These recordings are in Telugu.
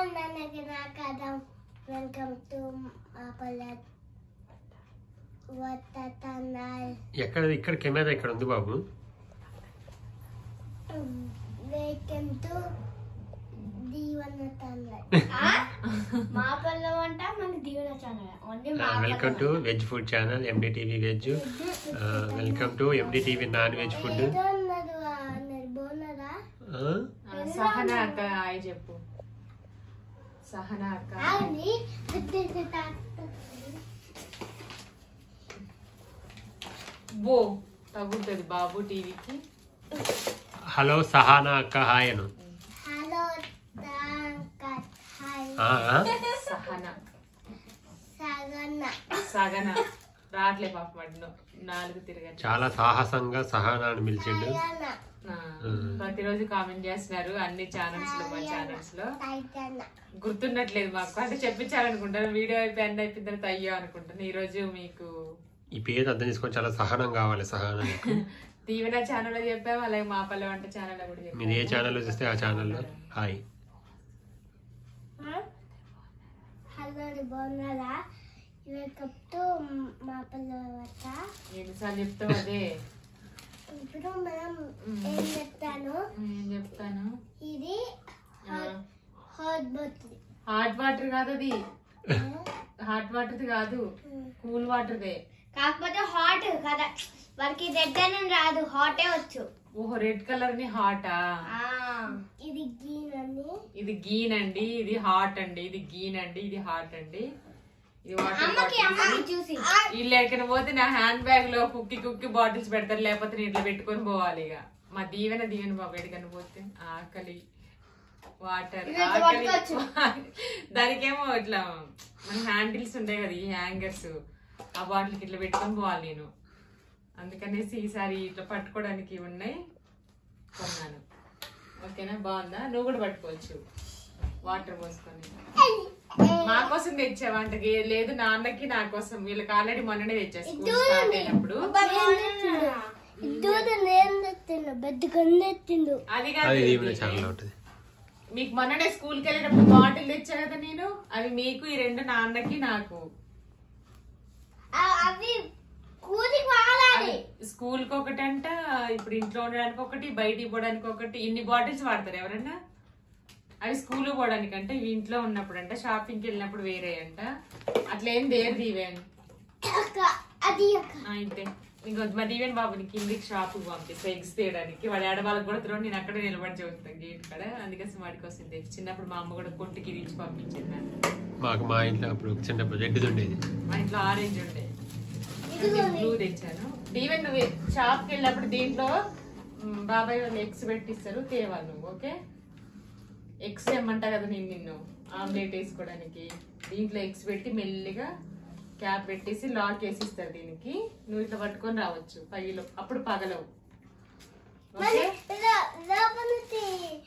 అందరికి నా కథ వెల్కమ్ టు ఆపల వతనాల్ ఎక్కడ ఇక్కడ కెమెరా ఇక్కడ ఉంది బాబు వెల్కమ్ టు దీవన తన్నాల్ మా పల్లె వంట మన దీవెన ఛానల్ ఓన్లీ మా welcome to veg food channel NDTV veg welcome to NDTV non veg food ఏదో అన్నారు అన్నారు బాగున్నారా సహన అక్క హాయ్ చెప్పు సహన అక్క అవుని గుడ్డు బో తగ్గుతుంది బాబు టీవీకి హలో సహానా అక్క హాయ్ అను హలో తాంకట్ హాయ్ ఆ, ఆ? సహన సగన్న సగన రావట్లే పాప మడిలో నాలుగు తిరగచ్చు చాలా సాహసంగా సహానా అని పిలిచిండు సగన్న ప్రతిరోజు కామెంట్ చేస్తున్నారు అన్ని ఛానల్స్ లో మా ఛానల్స్ లో టైటన్న గుర్తుండట్లేదు మాకు అంటే చెప్పించాలనుకుంటాను వీడియో అయిపోయి అన్ని అయిపోయిన తర్వాత అయ్యో అనుకుంటాను ఈ రోజు మీకు ఈ పేరు అర్థం చేసుకొని చాలా సహనం కావాలి సహనా నీకు. దీవెన ఛానల్ లో చెప్పాము అలాగే మా పల్లె వంట ఛానల్ లో కూడా చెప్పాము మీరు ఏ ఛానల్లో చూస్తే ఆ ఛానల్లో హాయ్ హలో బాగున్నారా వెల్కమ్ టు మా పిల్లవత ఎన్నిసార్లు చెప్తావు అదే ఇప్పుడు మనం ఏం చెప్తాను ఏం చెప్తాను ఇది హాట్ బాటిల్ హాట్ వాటర్ కాదు అది హాట్ వాటర్ కాదు కూల్ వాటర్దే కాకపోతే హాట్ కదా వారికి రెడ్ అని రాదు హాటే వచ్చు ఓహో రెడ్ కలర్ ని హాటా ఆ, ఇది గ్రీన్ అని ఇది గీన్ అండి ఇది హాట్ అండి ఇది గీన్ అండి ఇది హాట్ అండి ఇది వాటర్ అమ్మకి అమ్మకి చూసి వీళ్ళు ఎక్కడ పోతే నా హ్యాండ్ బ్యాగ్ లో కుక్కి కుక్కి బాటిల్స్ పెడతారు లేకపోతే నేను ఇట్లా పెట్టుకొని పోవాలి ఇక మా దీవెన దీవెన బాబు ఎక్కడికన్నా పోతే ఆకలి వాటర్ ఇది ఇట్లా ఆకలి పట్టుకోవచ్చు. దానికేమో ఇట్లా మన హ్యాండిల్స్ ఉంటాయి కదా ఈ హ్యాంగర్స్ ఆ బాటిల్కి ఇట్లా పెట్టుకొని పోవాలి నేను అందుకనేసి ఈసారి ఇట్లా పట్టుకోవడానికి ఉన్నాయి కొన్నాను ఓకేనా బాగుందా నువ్వు కూడా పట్టుకోవచ్చు వాటర్ పోసుకొని మా కోసం తెచ్చావా అంటే లేదు నాన్నకి నా కోసం వీళ్ళకి ఆల్రెడీ మొన్ననే తెచ్చా స్కూల్ స్టార్ట్ అయినప్పుడు ఇద్దరు నేను తెచ్చిండు బెడ్ కొని తెచ్చిండు అది అది కాదు దీవెన ఇది. ఛానల్ ఉంటుంది మీకు మొన్ననే స్కూల్కి వెళ్ళేటప్పుడు బాటిల్ తెచ్చా కదా నేను అవి మీకు ఈ రెండు నాన్నకి నాకు అవి కూలికి వాడాలి స్కూల్ కి ఒకటి అంట ఇప్పుడు ఇంట్లో ఉండడానికి ఒకటి బయటికి పోవడానికి ఒకటి ఇన్ని బాటిల్స్ వాడతారు ఎవరన్నా అవి స్కూల్ పోవడానికి అంట ఇవి ఇంట్లో ఉన్నప్పుడు అంట షాపింగ్కి వెళ్ళినప్పుడు వేరే అంట అట్లా ఏం దేరు దీవెన్ అక్క అది అక్క ఆ, ఇంతే ఇంకో మా దీవెన్ బాబుని కిందికి షాప్ పంపిస్తా ఎగ్స్ తీయడానికి వాడి ఆడవాళ్ళకి కూడా తిరగ నేను అక్కడే నిలబడి చూస్తాను గేట్ కాడ అందుకోసం వాడికి వస్తుంది తెచ్చి చిన్నప్పుడు మా అమ్మ కూడా కొట్టుకి రీచి పంపించింది నన్ను. మాకు మా ఇంట్లో అప్పుడు చిన్నప్పుడు రెడ్డిది ఉండేది మా ఇంట్లో ఆరెంజ్ ఉండే బ్లూ తెచ్చాను దీవెన్ నువ్వు షాప్కి వెళ్ళినప్పుడు దీంట్లో మ్, బాబాయ్ వాళ్ళు ఎగ్స్ పెట్టిస్తారు తేవాలి నువ్వు ఓకే ఎగ్స్ తెమ్మంటా కదా నేను నిన్ను ఆమ్లెట్ వేసుకోవడానికి దీంట్లో ఎగ్స్ పెట్టి మెల్లిగా క్యాప్ పెట్టేసి లాక్ వేసి ఇస్తారు దీనికి నువ్వు ఇట్లా పట్టుకొని రావచ్చు పైలో అప్పుడు పగలవు ఓకే లోపల నుంచి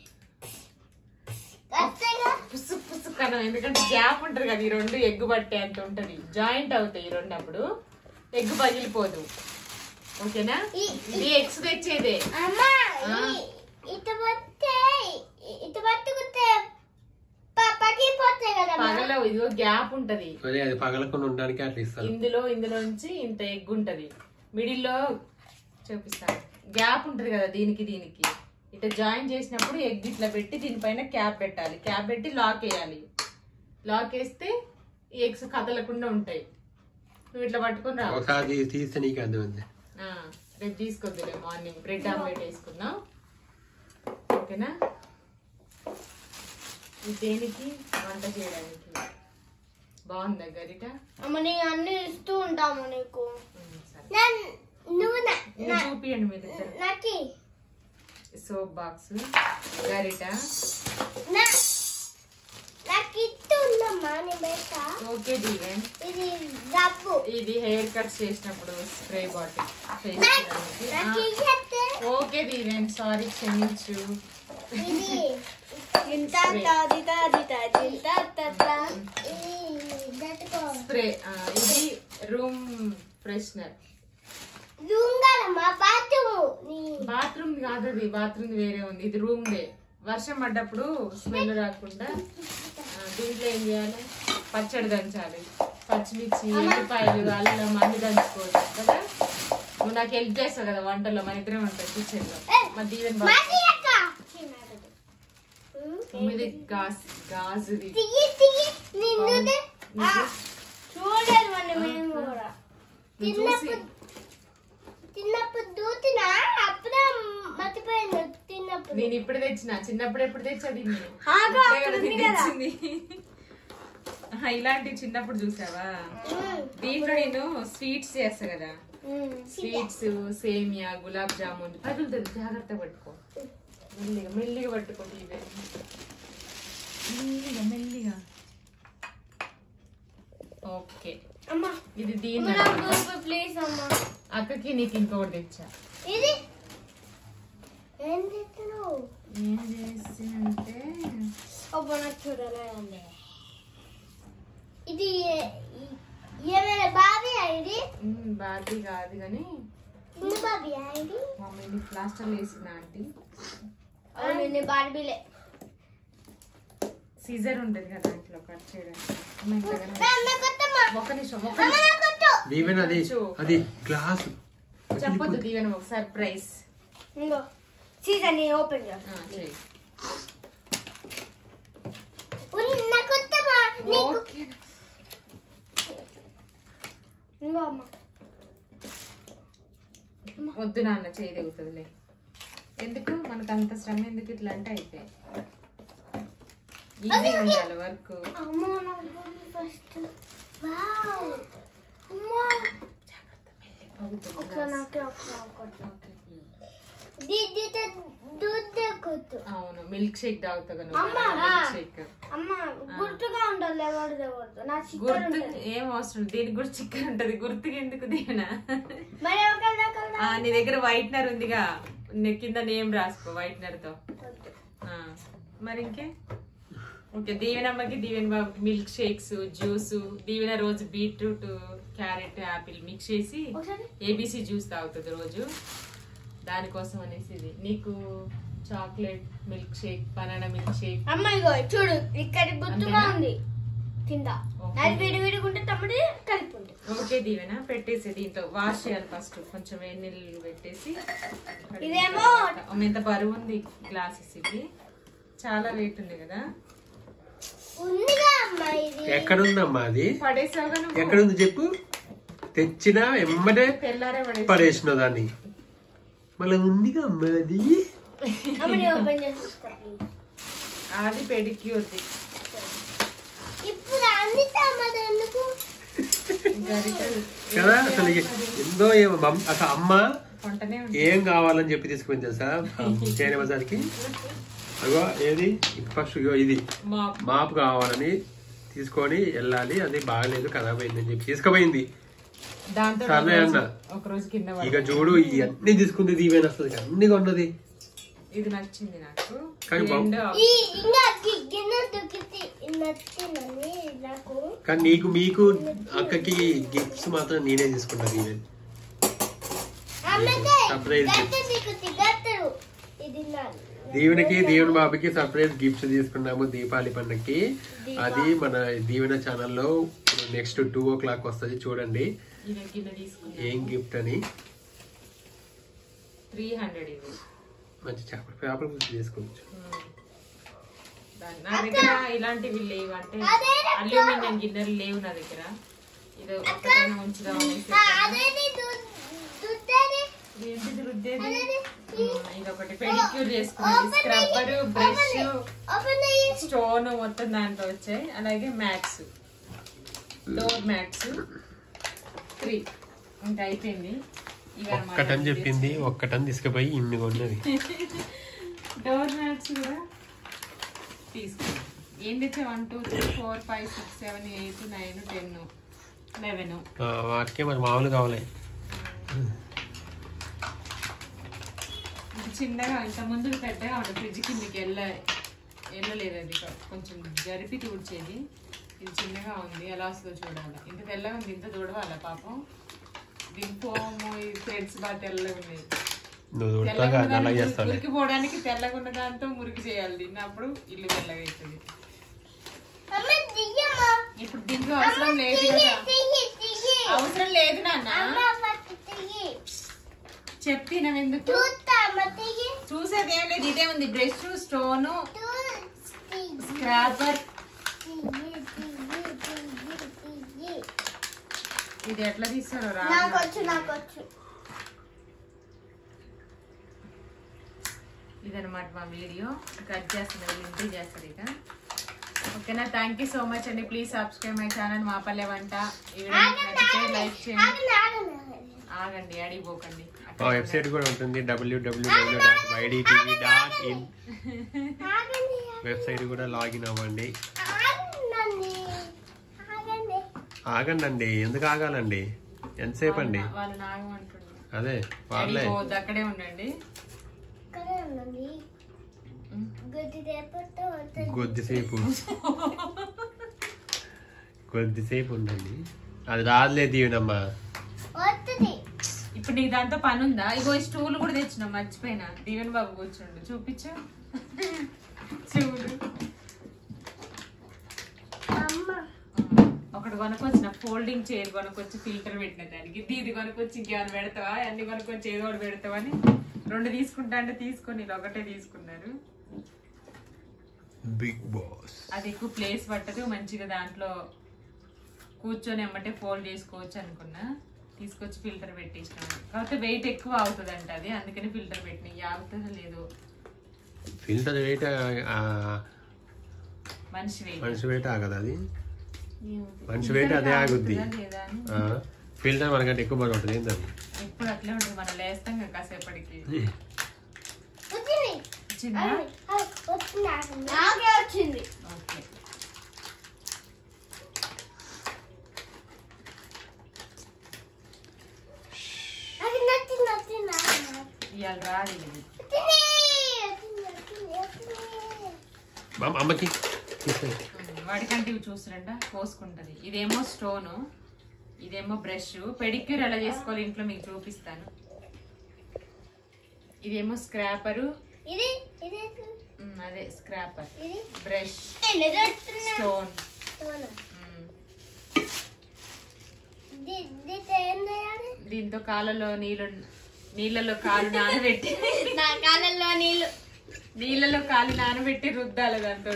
వస్తాయిగా పుసు పుసు కనం ఎందుకంటే గ్యాప్ ఉంటది కదా ఈ రెండు ఎగ్గు పట్టే అంత ఉంటది జాయింట్ అవుతాయి ఈ రెండు అప్పుడు ఎగ్ పగిలిపోదు ఓకేనా ఇది ఎగ్స్ తెచ్చేదే అమ్మా ఈ- ఇటు పడితే ఇటు పట్టుకుంటే ప- పగిలిపోతాయి కదా పగలవు ఇదిగో గ్యాప్ ఉంటది అదే అది పగలకుండా ఉండడానికి అట్లా ఇస్తారు ఇందులో ఇందులోంచి ఇంత ఎగ్ ఉంటది మిడిల్ లో చూపిస్తాను గ్యాప్ ఉంటది కదా దీనికి దీనికి ఇట్లా జాయిన్ చేసినప్పుడు ఎగ్ ఇట్లా పెట్టి దీనిపైన క్యాప్ పెట్టాలి క్యాప్ పెట్టి లాక్ వేయాలి లాక్ వేస్తే ఈ ఎగ్స్ కదలకుండా ఉంటాయి నువ్వు ఇట్లా పట్టుకొని రావు ఒకసారి తీస్తే నీకు అర్థమైంది ఆ, రేపు తీసుకొద్దులే మార్నింగ్ బ్రెడ్ ఆమ్లెట్ వేసుకుందాం ఓకేనా ఇది దేనికి వంట చేయడానికి బాగుందా గరిట అమ్మ నేను అన్ని ఇస్తూ ఉంటాము నీకు ఉమ్, సరే నన్ను నువ్వు నా- ఇది చూపియండి మీరు ఇద్దరు నాకి సోప్ బాక్స్ గరిట నా నాకు ఇట్టు ఉందమ్మా నేను పెడతా ఓకే దీవెన్ ఇది డబ్బు ఇది హెయిర్ కట్స్ చేసినప్పుడు స్ప్రే బాటిల్ నాకు ఇది చెప్తే ఓకే దీవెన్ సారీ క్షమించు ఇది ఇంత తాది తాది తాది ఇంత తత్తా. ఇది దట్టుకో స్ప్రే ఇది రూమ్ ఫ్రెషనర్ లుంగలమ్మా బాత్రూమ్ నీ బాత్రూమ్ కాదు అది బాత్రూమ్ వేరే ఉంది ఇది రూమ్ దే వర్షం పడ్డప్పుడు స్మెల్ రాకుండా ఆ, దీంట్లో ఏం చేయాలి పచ్చడి దంచాలి పచ్చిమిర్చి ఎల్లిపాయలు అల్లం అన్ని దంచుకోవాలి కదా నువ్వు నాకు హెల్ప్ చేస్తావు కదా వంటలో మన ఇద్దరే ఉంటాయి కిచెన్ లో మా దీవెన్ బాగా ఇది గాజు గాజుది తియ్యి తియ్యి నిన్నుది నీకు- చూడలేదు మన మేము కూడా నువ్వు చూసి తిన్నప్పుడు దూతినా అప్పుడే మర్చిపోయింది తిన్నప్పుడు నేను ఇప్పుడు తెచ్చిన చిన్నప్పుడు ఎప్పుడు తెచ్చది ఆగు, అక్కడ ఉంది కదా. ఇలాంటి చిన్నప్పుడు చూసావా దీంట్లో నేను స్వీట్స్ చేస్తా కదా స్వీట్స్ సేమియా గులాబ్ జామున్ పగులుతుంది జాగ్రత్త పట్టుకో మెల్లిగా మెల్లిగా పట్టుకో ఇవే మెల్లిగా మెల్లిగా ఓకే అమ్మా ఇది దీని ప్లీజ్ అమ్మా అక్కకి నీకు ఇంకొకటి తెచ్చా ఇది ఏం చేస్తున్నావు ఏం చేసి అంటే అబ్బా నాకు చూడాలి ఇది ఏ- ఈ- ఏమైనా బాబీ ఇది ఉమ్, బార్బీ కాదు కానీ చిన్న బాబీ ఇది మమ్మీని ప్లాస్టర్ వేసిన ఆంటీ అవును నేను బార్బీలే సీజర్ ఉంటుంది కదా దాంట్లో కట్ చేయడానికి అమ్మ ఇంతగానే ఒక్క నిమిషం ఒక్క నిమిషం దీవెన అది అది గ్లాస్ చెప్పొద్దు దీవెన ఒక సర్ప్రైజ్ ఇంకో సీజన్ నేను ఓపెన్ చేస్తా చెయ్యి ఉన్న కొత్తమా ఓకే ఇంకో అమ్మ వద్దు నాన్న చేయి తెగుతుందిలే ఎందుకు మనకు అంత శ్రమ ఎందుకు ఇట్లా అంటే అయిపోయి ఈజీగా ఉండాలి వర్క్ అమ్మో నాకు ఫస్ట్ వావ్ అమ్మో ఒకసారి నాకు ఒకసారి ఒకటి. దీది దూద్ కొట్టు అవును మిల్క్ షేక్ తాగుతా అమ్మా. మిల్క్ షేక్ అమ్మ గుర్తుగా ఉండాలి ఎవరు ఎవరు నా చిక్కర్ గుర్తు ఉంటుంది ఏం అవసరం దీనికి కూడా చికెన్ ఉంటది గుర్తుకి ఎందుకు దీవెన మరి ఒకరి ఒకరి ఆ, నీ దగ్గర వైట్నర్ ఉందిగా నీ కింద నేమ్ రాసుకో వైట్నర్ తో ఆ, మరి ఇంకే ఓకే దీవెనమ్మకి దీవెన బాబుకి మిల్క్ షేక్స్ జ్యూస్ దీవెన రోజు బీట్రూట్ క్యారెట్ యాపిల్ మిక్స్ చేసి ఒకసారి ఏబీసీ జ్యూస్ తాగుతుంది రోజు దానికోసం అనేసి ఇది నీకు chocolate milk shake banana milk shake అమ్మ ఇగో చూడు ఇక్కడ గుర్తుగా అంతేనా? ఉంది కింద ఓకే. అది విడి విడిగుంటే తమ్ముడు కలిపి ఉంటుంది ఓకే దీవెన పెట్టేసి దీంట్లో వాష్ చేయాలి ఫస్ట్ కొంచెం వేడి నీళ్ళు పెట్టేసి ఇదేమో అమ్మ, ఎంత బరువు ఉంది గ్లాసెస్ ఇవి చాలా వెయిట్ ఉంది కదా ఉందిగా అమ్మా ఇది ఎక్కడుందమ్మా అది పడేసావుగా నువ్వు ఎక్కడుంది చెప్పు తెచ్చినా ఎమ్మటే తెల్లారే పడేసి పడేసిన దాన్ని మళ్ళీ ఉందిగా అమ్మా అది అమ్మ నేను ఓపెన్ చేసి అది పెడిక్యూర్ది ఇప్పుడు అన్ని సామాన్లు ఎందుకు గరిటెలు కదా అసలు ఇక ఎందో ఏమో మమ్- అసలు అమ్మ కొంటనే ఉంది ఏం కావాలని చెప్పి తీసుకుపోయింది తెలుసా చైనా బజార్కి అగో ఏది ఫస్ట్ ఇగో ఇది మా మాపు కావాలని తీసుకొని వెళ్ళాలి అది బాగలేదు ఖరాబ్ అయిందని చెప్పి తీసుకుపోయింది దాంతో సర్లే అన్న. ఒక రోజు కింద పడ్డా. ఇక చూడు ఇవన్నీ తీసుకుంది దీవెన అసలు అన్ని కొన్నది ఇది నచ్చింది నాకు కానీ బాగు- రెండు ఈ ఇంకా గి- గిన్నె దొక్కితే నచ్చిందని నాకు కానీ నీకు మీకు అక్కకి గిఫ్ట్స్ మాత్రం నేనే తీసుకున్నా దీవెన్ అమ్మకే Surprise గట్ట నీకు తిగట్టరు ఇది నా దీవెనకి దీవెన బాబుకి సర్ప్రైజ్ గిఫ్ట్స్ తీసుకున్నాము దీపావళి పండగకి అది మన దీవెన ఛానల్లో నెక్స్ట్ టూ ఓ క్లాక్ వస్తుంది చూడండి ఇది కింద తీసుకున్నా ఏం గిఫ్ట్ అని త్రీ హండ్రెడ్ ఇది మంచి చేపల చేపల గురించి తీసుకోవచ్చు ఉమ్. దాని- నా దగ్గర ఇలాంటివి లేవు అంటే అల్యూమినియం గిన్నెలు లేవు నా దగ్గర ఇది ఒక్కటైనా ఉంచుదాం అనేసి అదేది దుద్దేది ఏంటిది రుద్దేది ఉమ్, ఇదొకటి పెడిక్యూర్ చేసుకునేది స్క్రబ్బర్ బ్రష్ ఓపెన్ అయ్యి స్టోన్ మొత్తం దాంట్లో వచ్చాయి అలాగే మ్యాట్స్ డోర్ మ్యాట్స్ త్రీ ఇంకా అయిపోయింది ఇవి అన్నమాట. ఒక్కటని చెప్పింది ఒక్కటని తీసుకుపోయి ఇన్ని కొన్నది డోర్ మ్యాట్స్ కూడా తీసుకున్నాం ఏం తెచ్చా one two three four five six seven eight nine ten eleven ఆ, వాటికే మరి మామూలు కావాలి ఇది చిన్నగా ఇంత ముందు పెద్దగా ఉండే ఫ్రిడ్జ్ కిందకి వెళ్ళ వెళ్ళలేదు అది కొ- కొంచెం జరిపి తూడ్చేది ఇది చిన్నగా ఉంది ఎలా వస్తుందో చూడాలి ఇంత తెల్లగా ఉంది ఇంత చూడవాలా పాపం దీని ఫోము ఈ థ్రెడ్స్ బాగా తెల్లగా ఉన్నాయి నువ్వు ఉడతాగా తెల్లగా ఉన్న నల్లగా దాన్ని చేస్తావు మురికి పోవడానికి తెల్లగా ఉన్న దాంతో మురికి చేయాలి తిన్నప్పుడు ఇల్లు తెల్లగా అవుతుంది అమ్మ దియ్యమ్మా ఇప్పుడు దీంట్లో అవసరం లేదు తియ్యి కదా తియ్యి తియ్యి అవసరం లేదు నాన్న అమ్మ ఫస్ట్ తియ్యి చెప్తినం ఎందుకు చూస్తా అమ్మ తియ్యి చూసేది ఏం లేదు ఇదే ఉంది బ్రష్ స్టోన్ చూ తియ్యి స్క్రాపర్ తియ్యి తియ్యి తియ్యి తియ్యి ఇది ఎట్లా తీస్తారో రా నాకొచ్చు నాకొచ్చు ఇదనమాట మా వీడియో కట్ చేస్తున్నారు ఇంటి చేస్తారు ఇక ఓకేనా థ్యాంక్ యూ సో మచ్ అండి ప్లీజ్ సబ్స్క్రైబ్ మై ఛానల్ మా పల్లె వంట ఈ వీడియో మీకు నచ్చితే లైక్ చేయండి ఆగండి ఆగండి ఆగండి అడిగిపోకండి మా వెబ్సైట్ కూడా ఉంటుంది WWW dot YDTV dot in ఆగండి వెబ్సైట్ కూడా లాగిన్ అవ్వండి ఆగండి ఆగండి ఆగండి అండి ఎందుకు ఆగాలండి ఎంతసేపు అండి వాళ్ళు నాగమంటున్నారు అదే వాళ్ళే అడిగిపోవద్దు అక్కడే ఉండండి ఇక్కడే ఉండండి గడ్డి రేపటితో వస్తుంది కొద్దిసేపు కొద్దిసేపు ఉండండి అది రాదులే దీవెనమ్మా వస్తుంది ఇప్పుడు నీకు దాంతో పని ఉందా ఇగో ఈ స్టూల్ కూడా తెచ్చినా మర్చిపోయినా దీవెన్ బాబు కూర్చోండు చూపించు చూడు అమ్మ ఒకటి కొనుక్కొచ్చిన ఫోల్డింగ్ చైర్ కొనుక్కొచ్చి ఫిల్టర్ పెట్టిన దానికి ఇది ఇది కొనుక్కొచ్చి ఇంకేమైనా పెడతావా అన్ని కొనుక్కొచ్చి ఏదో ఒకటి పెడతావా అని రెండు తీసుకుంటా అంటే తీసుకొని ఇలా ఒకటే తీసుకున్నారు బిగ్ బాస్ అది ఎక్కువ ప్లేస్ పట్టదు మంచిగా దాంట్లో కూర్చొని ఎమ్మటే ఫోల్డ్ చేసుకోవచ్చు అనుకున్నా తీసుకొచ్చి ఫిల్టర్ పెట్టేసినాం కాకపోతే వెయిట్ ఎక్కువ అవుతుంది అంట అది అందుకని ఫిల్టర్ పెట్టిన ఆగుతుందో లేదో ఫిల్టర్ వెయిట్ మనిషి వెయిట్ మనిషి వెయిట్ ఆగదు అది మనిషి వెయిట్ అదే ఆగుద్ది లేదా అని ఫిల్టర్ మనకంటే ఎక్కువ బాగా ఉంటుంది ఏంటది ఎప్పుడు అట్లే ఉంటుంది మనం లేస్తాం కదా కాసేపటికి వచ్చింది వచ్చిందా వచ్చింది ఆగండి నాకే వచ్చింది ఓకే అది నచ్చింది నచ్చింది ఆగండి. ఇవాళ రాదు ఇది వచ్చింది వచ్చింది వచ్చింది వచ్చింది మా అమ్మకి తీసేయ్. వాడికంటే ఇవి చూస్తురంట పోసుకుంటది ఇదేమో స్టోన్ ఇదేమో బ్రష్ పెడిక్యూర్ ఎలా చేసుకోవాలి ఇంట్లో మీకు చూపిస్తాను ఇదేమో స్క్రాపరు ఇది ఇది అదే స్క్రాపర్ ఇది బ్రష్ నిలబెడుతున్నా స్టోన్ అవునా? ది- దీంతో ఏం చేయాలి దీంతో కాళ్ళలో నీళ్ళు నీళ్ళలో కాలు నానబెట్టి నా కాలంలో నీళ్ళు నీళ్ళలో కాలు నానబెట్టి రుద్దాలి దాంతో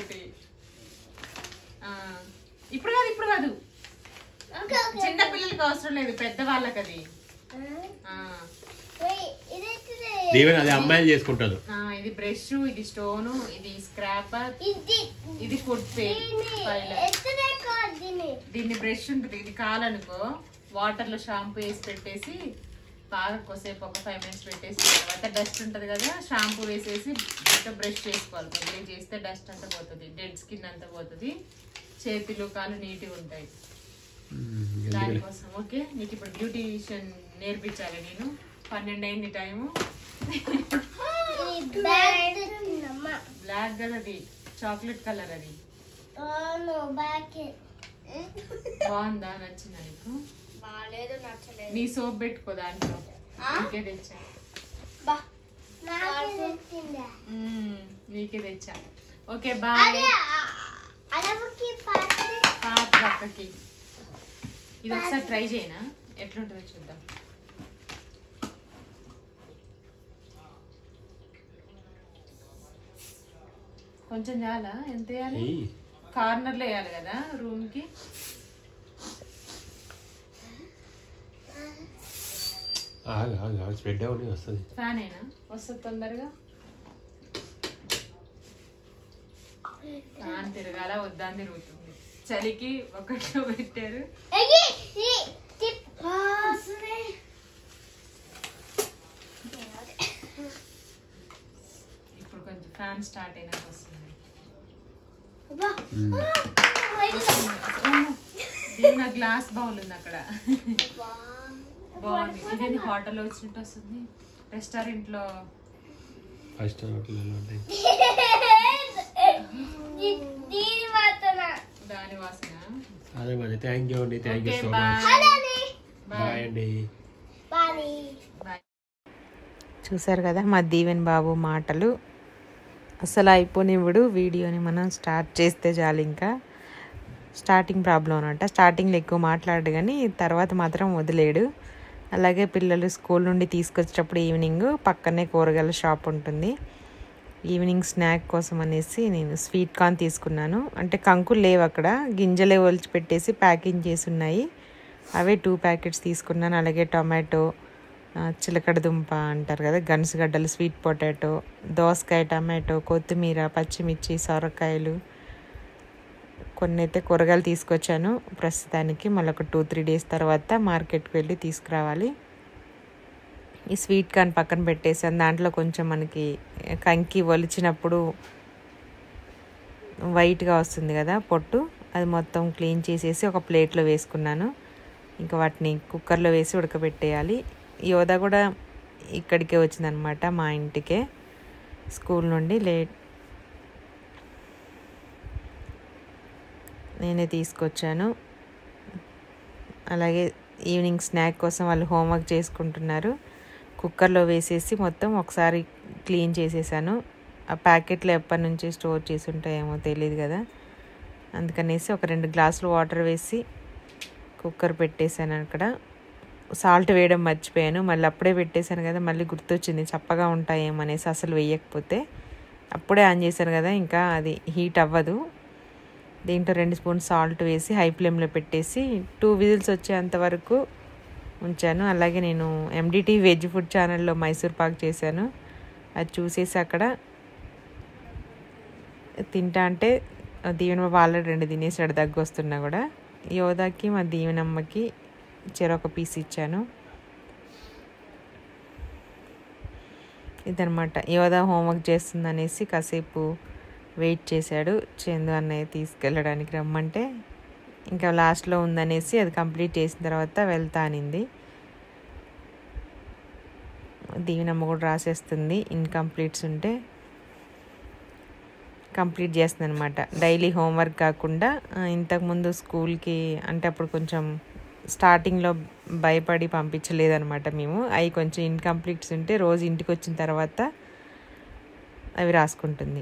ఇప్పుడు కాదు ఇప్పుడు కాదు ఓకే ఓకే చిన్న పిల్లలకి అవసరం లేదు పెద్ద వాళ్ళకి అది ఆ. ఓయ్, ఇది ఎత్తుదే. దీవెన అది అమ్మాయిలు చేసుకుంటారు ఆ, ఇది బ్రష్ ఇది స్టోన్ ఇది స్క్రాపర్ ఇది ఇది ఫుడ్ దీన్ని ఫైలర్ ఎత్తుదే కాదు దీన్ని దీన్ని బ్రష్ ఉంటుంది ఇది కాలనుకో వాటర్ లో షాంపూ వేసి పెట్టేసి బాగా కొద్దిసేపు ఒక ఫైవ్ మినిట్స్ పెట్టేసి తర్వాత డస్ట్ ఉంటుంది కదా షాంపూ వేసేసి బ్రష్ చేసుకోవాలి కొద్దిగా చేస్తే డస్ట్ అంతా పోతుంది డెడ్ స్కిన్ అంతా పోతుంది చేతులు కాళ్ళు నీట్గా ఉంటాయి దానికోసం ఓకే నీకు ఇప్పుడు బ్యూటీషియన్ నేర్పించాలి నేను పన్నెండు అయింది టైము ఇది బ్యాగ్ తెచ్చిందమ్మ. బ్లాక్ కదా అది చాక్లెట్ కలర్ అది అవును బ్యాగ్ బాగుందా నచ్చిందా నీకు బాగాలేదు నచ్చలేదు నీ సోప్ పెట్టుకో దాంట్లో నీకే తెచ్చా బా నాకే తెచ్చిందా మ్మ్, నీకే తెచ్చా ఓకే బాయ్ అదే ఆ- అడవికి పాత్ర పాత పక్కకి ఇది ఒకసారి ట్రై చేయనా ఎట్లుంటుందో చూద్దాం కొంచెం చాలా ఎంత వేయాలి ఏయ్, కార్నర్ లో వేయాలి కదా రూమ్ కి ఆగు ఆగు ఆగు స్ప్రెడ్ అవ్వని వస్తుంది ఫ్యాన్ అయినా వస్తుంది తొందరగా ఫ్యాన్ తిరగాల వద్దా అని తిరుగుతుంది చలికి ఒకటిలో పెట్టారు ఎగి ఈ టిప్ పాసురే ఇప్పుడు కొంచెం ఫ్యాన్ స్టార్ట్ అయినాక వస్తుంది బా దీని నా గ్లాస్ బౌల్ ఉంది అక్కడ బాగుంది ఇదేంటి హోటల్లో వచ్చినట్టు వస్తుంది రెస్టారెంట్ లో ఫస్ట్ హోటల్లో ఉంటాయి దీని మాత్రం దాని వాసన అదే మరి థ్యాంక్ యూ అండి thank you okay so bye much అలానే బాయ్ అండి బాని బాయ్ చూసారు కదా మా దీవెన్ బాబు మాటలు అసలు అయిపోనివ్వడు వీడియోని మనం స్టార్ట్ చేస్తే చాలు ఇంకా స్టార్టింగ్ ప్రాబ్లం అనమాట స్టార్టింగ్లో ఎక్కువ మాట్లాడు కానీ తర్వాత మాత్రం వదిలేడు అలాగే పిల్లలు స్కూల్ నుండి తీసుకొచ్చేటప్పుడు ఈవినింగ్ పక్కనే కూరగాయల షాప్ ఉంటుంది ఈవినింగ్ స్నాక్ కోసం అనేసి నేను స్వీట్ కార్న్ తీసుకున్నాను అంటే కంకులు లేవు అక్కడ గింజలే ఒలిచి పెట్టేసి ప్యాకింగ్ చేసి ఉన్నాయి అవే టూ ప్యాకెట్స్ తీసుకున్నాను అలాగే టొమాటో ఆ, చిలకడ దుంప అంటారు కదా గన్సుగడ్డలు స్వీట్ పొటాటో దోసకాయ టమాటో కొత్తిమీర పచ్చిమిర్చి సొరకాయలు కొన్ని అయితే కూరగాయలు తీసుకొచ్చాను ప్రస్తుతానికి మళ్ళీ ఒక టూ త్రీ డేస్ తర్వాత మార్కెట్కి వెళ్ళి తీసుకురావాలి ఈ స్వీట్ కార్న్ పక్కన పెట్టేసాను దాంట్లో కొంచెం మనకి కంకి ఒలిచినప్పుడు వైట్గా వస్తుంది కదా పొట్టు అది మొత్తం క్లీన్ చేసేసి ఒక ప్లేట్లో వేసుకున్నాను ఇంకా వాటిని కుక్కర్లో వేసి ఉడకబెట్టేయాలి యోధ కూడా ఇక్కడికే వచ్చిందనమాట మా ఇంటికే స్కూల్ నుండి లేట్ నేనే తీసుకొచ్చాను అలాగే ఈవినింగ్ స్నాక్ కోసం వాళ్ళు హోంవర్క్ చేసుకుంటున్నారు కుక్కర్లో వేసేసి మొత్తం ఒకసారి క్లీన్ చేసేసాను ఆ ప్యాకెట్లు ఎప్పటి నుంచి స్టోర్ చేసి ఉంటాయేమో తెలియదు కదా అందుకనేసి ఒక రెండు గ్లాసులు వాటర్ వేసి కుక్కర్ పెట్టేశాను అక్కడ సాల్ట్ వేయడం మర్చిపోయాను మళ్ళీ అప్పుడే పెట్టేశాను కదా మళ్ళీ గుర్తొచ్చింది చప్పగా ఉంటాయేమో అనేసి అసలు వేయకపోతే అప్పుడే ఆన్ చేశాను కదా ఇంకా అది హీట్ అవ్వదు దీంట్లో రెండు స్పూన్ సాల్ట్ వేసి హై ఫ్లేమ్లో పెట్టేసి టూ విజిల్స్ వచ్చేంత వరకు ఉంచాను అలాగే నేను ఎండిటీ వెజ్ ఫుడ్ ఛానల్లో మైసూర్ పాక్ చేశాను అది చూసేసి అక్కడ తింటా అంటే దీవెన ఆల్రెడీ రెండు తినేసాడు దగ్గు వస్తున్నా కూడా యోధాకి మా దీవెనమ్మకి చెరొక పీస్ ఇచ్చాను ఇదనమాట యోధా హోంవర్క్ చేస్తుందనేసి కాసేపు వెయిట్ చేశాడు చందు అన్నయ్య తీసుకెళ్ళడానికి రమ్మంటే ఇంకా లాస్ట్లో ఉందనేసి అది కంప్లీట్ చేసిన తర్వాత వెళ్తా అనింది దీవెనమ్మ కూడా రాసేస్తుంది ఇన్కంప్లీట్స్ ఉంటే కంప్లీట్ చేస్తుంది అనమాట డైలీ హోంవర్క్ కాకుండా ఆ, ఇంతకుముందు స్కూల్కి అంటే అప్పుడు కొంచెం స్టార్టింగ్లో భయపడి పంపించలేదన్నమాట మేము అవి కొంచెం ఇన్కంప్లీట్స్ ఉంటే రోజు ఇంటికి వచ్చిన తర్వాత అవి రాసుకుంటుంది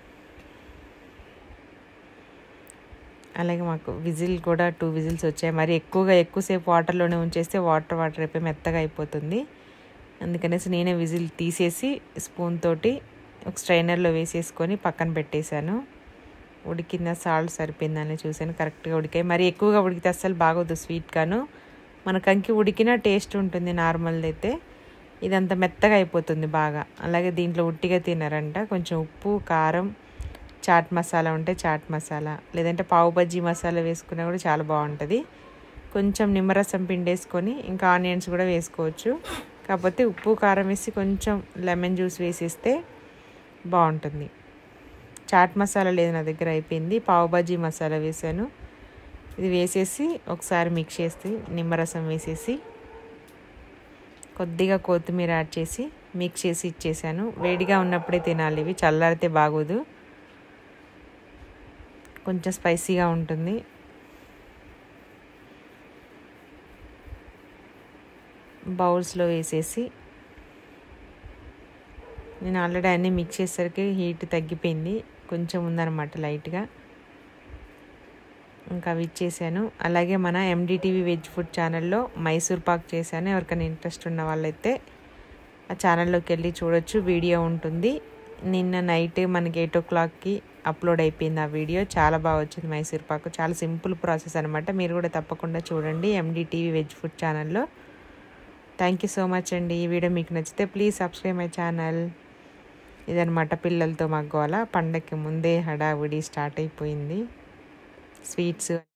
అలాగే మాకు విజిల్ కూడా టూ విజిల్స్ వచ్చాయి మరి ఎక్కువగా ఎక్కువసేపు వాటర్లోనే ఉంచేస్తే వాటర్ వాటర్ అయిపోయి మెత్తగా అయిపోతుంది అందుకనేసి నేనే విజిల్ తీసేసి స్పూన్ తోటి ఒక స్ట్రైనర్లో వేసేసుకొని పక్కన పెట్టేశాను ఉడికిందా సాల్ట్ సరిపోయిందని చూశాను కరెక్ట్గా ఉడికాయి మరి ఎక్కువగా ఉడికితే అస్సలు బాగోదు స్వీట్ గాను మన కంకి ఉడికినా టేస్ట్ ఉంటుంది నార్మల్ది అయితే ఇదంతా మెత్తగా అయిపోతుంది బాగా అలాగే దీంట్లో ఉట్టిగా తినారంట కొంచెం ఉప్పు కారం చాట్ మసాలా ఉంటే చాట్ మసాలా లేదంటే పావు బజ్జీ మసాలా వేసుకున్నా కూడా చాలా బాగుంటుంది కొంచెం నిమ్మరసం పిండేసుకొని ఇంకా ఆనియన్స్ కూడా వేసుకోవచ్చు కాకపోతే ఉప్పు కారం వేసి కొంచెం లెమన్ జ్యూస్ వేసేస్తే బాగుంటుంది చాట్ మసాలా లేదు నా దగ్గర అయిపోయింది పావు బజ్జీ మసాలా వేసాను ఇది వేసేసి ఒకసారి మిక్స్ చేసి నిమ్మరసం వేసేసి కొద్దిగా కొత్తిమీర యాడ్ చేసి మిక్స్ చేసి ఇచ్చేసాను వేడిగా ఉన్నప్పుడే తినాలి ఇవి చల్లారితే బాగోదు కొంచెం స్పైసీగా ఉంటుంది బౌల్స్లో వేసేసి నేను ఆల్రెడీ అన్నీ మిక్స్ చేసేసరికి హీట్ తగ్గిపోయింది కొంచెం ఉందన్నమాట లైట్గా ఇంకా అవి ఇచ్చేసాను అలాగే మన ఎండిటీవీ వెజ్ ఫుడ్ ఛానల్లో మైసూర్ పాక్ చేశాను ఎవరికైనా ఇంట్రెస్ట్ ఉన్న వాళ్ళైతే ఆ ఛానల్లోకి వెళ్ళి చూడొచ్చు వీడియో ఉంటుంది నిన్న నైట్ మనకి ఎయిట్ ఓ క్లాక్కి అప్లోడ్ అయిపోయింది ఆ వీడియో చాలా బాగా వచ్చింది మైసూర్ పాక్ చాలా సింపుల్ ప్రాసెస్ అనమాట మీరు కూడా తప్పకుండా చూడండి ఎండిటీవీ వెజ్ ఫుడ్ ఛానల్లో థ్యాంక్ యూ సో మచ్ అండి ఈ వీడియో మీకు నచ్చితే ప్లీజ్ సబ్స్క్రైబ్ మై ఛానల్ ఇదనమాట పిల్లలతో మాకు గోల పండగకి ముందే హడావిడి స్టార్ట్ అయిపోయింది స్వీట్స్